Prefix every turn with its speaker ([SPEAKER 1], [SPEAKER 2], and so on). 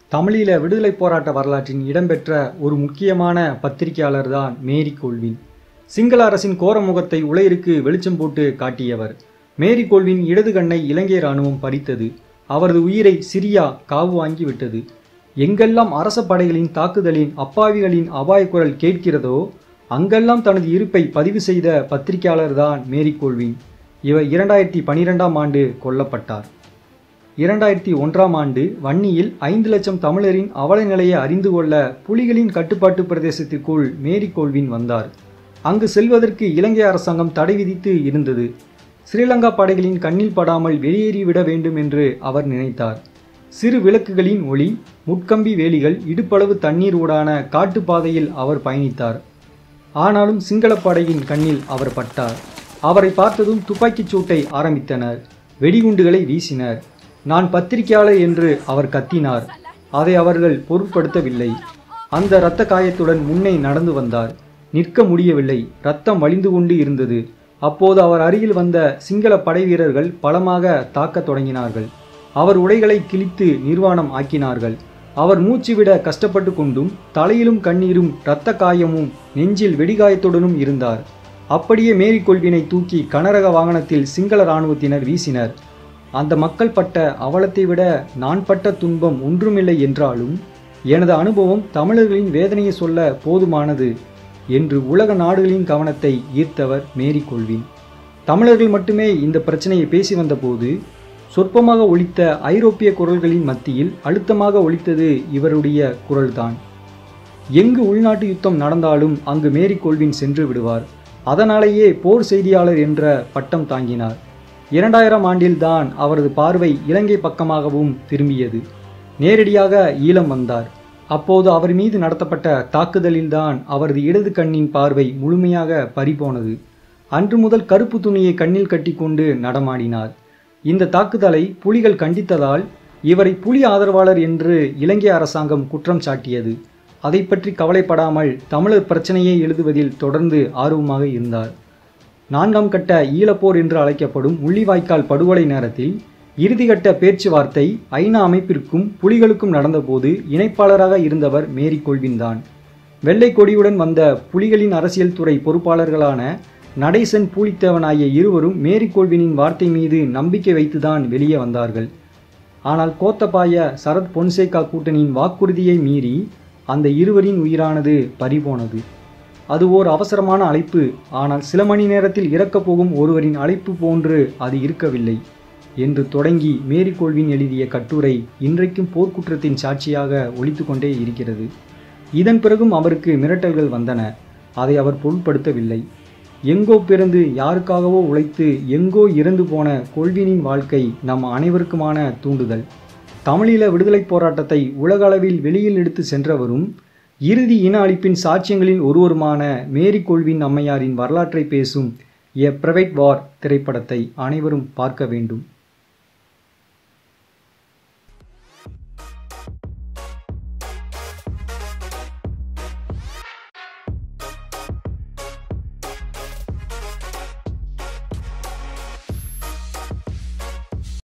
[SPEAKER 1] தமிழீழ விடுதலைப் போராட்ட வரலாற்றின் இடம்பெற்ற ஒரு முக்கியமான பத்திரிகையாளர் தான் மேரி கோல்வின் சிங்கள அரசின் கோரமுகத்தை உலகிற்கு வெளிச்சம் போட்டு காட்டியவர் மேரி கோல்வின் இடது கண்ணை இலங்கை இராணுவம் பறித்தது அவரது உயிரை சிரியா காவு வாங்கி விட்டது எங்கெல்லாம் அரச படைகளின் தாக்குதலின் அப்பாவிகளின் அபாயக் குரல் கேட்கிறதோ அங்கெல்லாம் தனது இருப்பை பதிவு செய்த பத்திரிகையாளர் தான் மேரி கோல்வின் இவர் இரண்டாயிரத்தி பனிரெண்டாம் ஆண்டு கொல்லப்பட்டார் இரண்டாயிரத்தி ஒன்றாம் ஆண்டு வன்னியில் ஐந்து லட்சம் தமிழரின் அவல நிலையை அறிந்து கொள்ள புலிகளின் கட்டுப்பாட்டு பிரதேசத்திற்குள் மேரி கோல்வின் வந்தார் அங்கு செல்வதற்கு இலங்கை அரசாங்கம் தடை விதித்து இருந்தது ஸ்ரீலங்கா படைகளின் கண்ணில் படாமல் வெளியேறிவிட வேண்டும் என்று அவர் நினைத்தார் சிறு விளக்குகளின் ஒளி முட்கம்பி வேலிகள் இடுப்பளவு தண்ணீர் ஊடான காட்டுப்பாதையில் அவர் பயணித்தார் ஆனாலும் சிங்களப் படையின் கண்ணில் அவர் பட்டார் அவரை பார்த்ததும் துப்பாக்கிச் சூட்டை ஆரம்பித்தனர் வெடிகுண்டுகளை வீசினர் நான் பத்திரிகையாளர் என்று அவர் கத்தினார் அதை அவர்கள் பொருட்படுத்தவில்லை அந்த இரத்த காயத்துடன் முன்னே நடந்து வந்தார் நிற்க முடியவில்லை ரத்தம் வழிந்து கொண்டு இருந்தது அப்போது அவர் அருகில் வந்த சிங்கள படை வீரர்கள் பலமாக தாக்கத் தொடங்கினார்கள் அவர் உடைகளை கிழித்து நிர்வாணம் ஆக்கினார்கள் அவர் மூச்சுவிட கஷ்டப்பட்டு கொண்டும் தலையிலும் கண்ணீரும் இரத்த காயமும் நெஞ்சில் வெடிகாயத்துடனும் இருந்தார் அப்படியே மேரி கொள்வினை தூக்கி கனரக வாகனத்தில் சிங்கள இராணுவத்தினர் வீசினர் அந்த மக்கள் பட்ட அவலத்தை விட நான் பட்ட துன்பம் ஒன்றுமில்லை என்றாலும் எனது அனுபவம் தமிழர்களின் வேதனையை சொல்ல போதுமானது என்று உலக நாடுகளின் கவனத்தை ஈர்த்தவர் மேரி கொள்வின் தமிழர்கள் மட்டுமே இந்த பிரச்சனையை பேசி வந்தபோது சொற்பமாக ஒலித்த ஐரோப்பிய குரல்களின் மத்தியில் அழுத்தமாக ஒலித்தது இவருடைய குரல்தான் எங்கு உள்நாட்டு யுத்தம் நடந்தாலும் அங்கு மேரி கொள்வின் சென்று விடுவார் அதனாலேயே போர் செய்தியாளர் என்ற பட்டம் தாங்கினார் இரண்டாயிரம் ஆண்டில்தான் அவரது பார்வை இலங்கை பக்கமாகவும் திரும்பியது நேரடியாக ஈழம் வந்தார் அப்போது அவர் மீது நடத்தப்பட்ட தாக்குதலில்தான் அவரது இடது கண்ணின் பார்வை முழுமையாக பறிபோனது அன்று முதல் கருப்பு துணியை கண்ணில் கட்டிக்கொண்டு நடமாடினார் இந்த தாக்குதலை புலிகள் கண்டித்ததால் இவரை புலி ஆதரவாளர் என்று இலங்கை அரசாங்கம் குற்றம் சாட்டியது அதை பற்றி கவலைப்படாமல் தமிழர் பிரச்சனையை எழுதுவதில் தொடர்ந்து ஆர்வமாக இருந்தார் நான்காம் கட்ட ஈழப்போர் என்று அழைக்கப்படும் முள்ளிவாய்க்கால் படுகொலை நேரத்தில் இறுதிக்கட்ட பேச்சுவார்த்தை ஐநா அமைப்பிற்கும் புலிகளுக்கும் நடந்தபோது இணைப்பாளராக இருந்தவர் மேரி கொள்வின்தான் வெள்ளை கொடியுடன் வந்த புலிகளின் அரசியல் துறை பொறுப்பாளர்களான நடேசன் பூலித்தேவன் ஆகிய இருவரும் மேரி கோல்வினின் வார்த்தை மீது நம்பிக்கை வைத்துதான் வெளியே வந்தார்கள் ஆனால் கோத்தபாய சரத் பொன்சேகா கூட்டணியின் வாக்குறுதியை மீறி அந்த இருவரின் உயிரானது பறிபோனது அது ஓர் அவசரமான அழைப்பு ஆனால் சில மணி நேரத்தில் இறக்கப் போகும் ஒருவரின் அழைப்பு போன்று அது இருக்கவில்லை என்று தொடங்கி மேரி கோல்வின் எழுதிய கட்டுரை இன்றைக்கும் போர்க்குற்றத்தின் சாட்சியாக ஒலித்து கொண்டே இருக்கிறது இதன் பிறகும் அவருக்கு மிரட்டல்கள் வந்தன அதை அவர் பொருட்படுத்தவில்லை எங்கோ பிறந்து யாருக்காகவோ உழைத்து எங்கோ இறந்து போன கொள்வினின் வாழ்க்கை நம் அனைவருக்குமான தூண்டுதல் தமிழீழ விடுதலைப் போராட்டத்தை உலக அளவில் வெளியில் எடுத்து சென்றவரும் இறுதி இன அழிப்பின் சாட்சியங்களில் ஒருவருமான மேரி கொள்வின் அம்மையாரின் வரலாற்றை பேசும் எ பிரைவேட் வார் திரைப்படத்தை அனைவரும் பார்க்க வேண்டும்